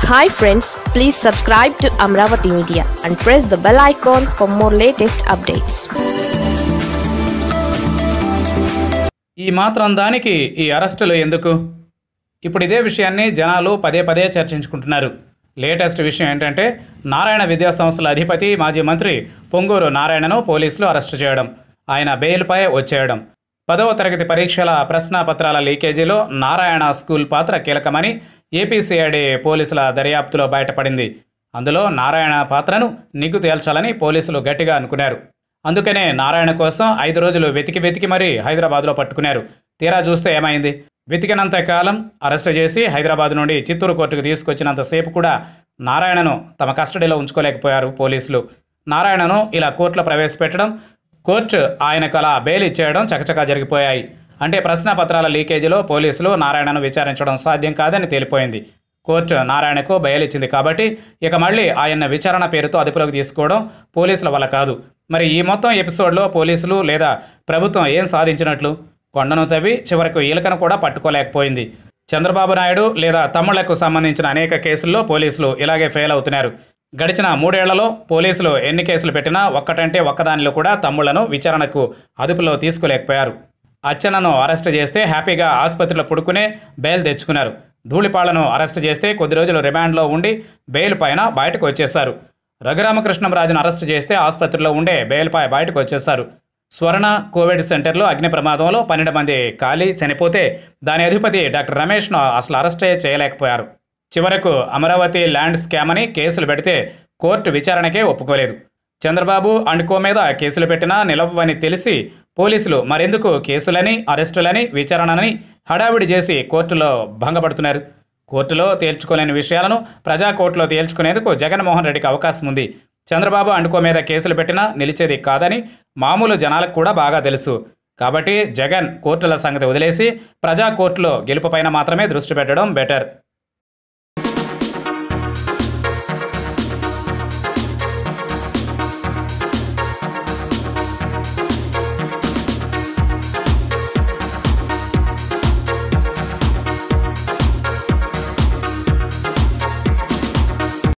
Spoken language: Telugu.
hi friends please subscribe to Amaravati media and press the bell icon for more latest updates ఈ మాత్రం దానికి ఈ అరెస్టులు ఎందుకు ఇప్పుడు ఇదే విషయాన్ని జనాలు పదే పదే చర్చించుకుంటున్నారు లేటెస్ట్ విషయం ఏంటంటే నారాయణ విద్యా సంస్థల అధిపతి మాజీ మంత్రి పొంగూరు నారాయణను పోలీసులు అరెస్టు చేయడం ఆయన బెయిల్పై వచ్చేయడం పదవ తరగతి పరీక్షల ప్రశ్నాపత్రాల లీకేజీలో నారాయణ స్కూల్ పాత్ర కీలకమని ఏపీసీఐడి పోలీసుల దర్యాప్తులో బయటపడింది అందులో నారాయణ పాత్రను నిగ్గు తేల్చాలని పోలీసులు గట్టిగా అనుకున్నారు అందుకనే నారాయణ కోసం ఐదు రోజులు వెతికి వెతికి మరీ హైదరాబాద్లో పట్టుకున్నారు తీరా చూస్తే ఏమైంది వెతికినంత కాలం అరెస్ట్ చేసి హైదరాబాద్ నుండి చిత్తూరు కోర్టుకు తీసుకొచ్చినంతసేపు కూడా నారాయణను తమ కస్టడీలో ఉంచుకోలేకపోయారు పోలీసులు నారాయణను ఇలా కోర్టులో ప్రవేశపెట్టడం కోర్టు ఆయనకు అలా బెయిల్ ఇచ్చేయడం చకచకా జరిగిపోయాయి అంటే ప్రశ్నపత్రాల లీకేజీలో పోలీసులు నారాయణను విచారించడం సాధ్యం కాదని తేలిపోయింది కోర్టు నారాయణకు బెయిల్ ఇచ్చింది కాబట్టి ఇక మళ్ళీ ఆయన విచారణ పేరుతో అదుపులోకి తీసుకోవడం పోలీసుల వల్ల కాదు మరి ఈ మొత్తం ఎపిసోడ్లో పోలీసులు లేదా ప్రభుత్వం ఏం సాధించినట్లు కొండను తవ్వి చివరకు ఈలకను కూడా పట్టుకోలేకపోయింది చంద్రబాబు నాయుడు లేదా తమ్ముళ్లకు సంబంధించిన అనేక కేసుల్లో పోలీసులు ఇలాగే ఫెయిల్ అవుతున్నారు గడిచిన మూడేళ్లలో పోలీసులు ఎన్ని కేసులు పెట్టినా ఒక్కటంటే ఒక్కదానిలో కూడా తమ్ముళ్లను విచారణకు అదుపులో తీసుకోలేకపోయారు అచ్చనను అరెస్ట్ చేస్తే హ్యాపీగా ఆసుపత్రిలో పుడుకునే బెయిల్ తెచ్చుకున్నారు ధూళిపాళ్లను అరెస్ట్ చేస్తే కొద్ది రోజులు రిమాండ్లో ఉండి బెయిల్ పైన బయటకు వచ్చేశారు రఘురామకృష్ణంరాజును అరెస్ట్ చేస్తే ఆసుపత్రిలో ఉండే బెయిల్పై బయటకు వచ్చేశారు స్వర్ణ కోవిడ్ సెంటర్లో అగ్ని ప్రమాదంలో పన్నెండు మంది కాలి చనిపోతే దాని అధిపతి డాక్టర్ రమేష్ను అసలు అరెస్టే చేయలేకపోయారు చివరకు అమరావతి ల్యాండ్ స్కామ్ అని కేసులు పెడితే కోర్టు విచారణకే ఒప్పుకోలేదు చంద్రబాబు అండ్ కో మీద కేసులు పెట్టినా నిలవని తెలిసి పోలీసులు మరెందుకు కేసులని అరెస్టులని విచారణని హడావిడి చేసి కోర్టులో భంగపడుతున్నారు కోర్టులో తేల్చుకోలేని విషయాలను ప్రజా కోర్టులో తేల్చుకునేందుకు జగన్మోహన్ రెడ్డికి అవకాశం ఉంది చంద్రబాబు అండుకో మీద కేసులు పెట్టినా నిలిచేది కాదని మామూలు జనాలకు కూడా బాగా తెలుసు కాబట్టి జగన్ కోర్టుల సంగతి వదిలేసి ప్రజా కోర్టులో గెలుపుపైన మాత్రమే దృష్టి పెట్టడం బెటర్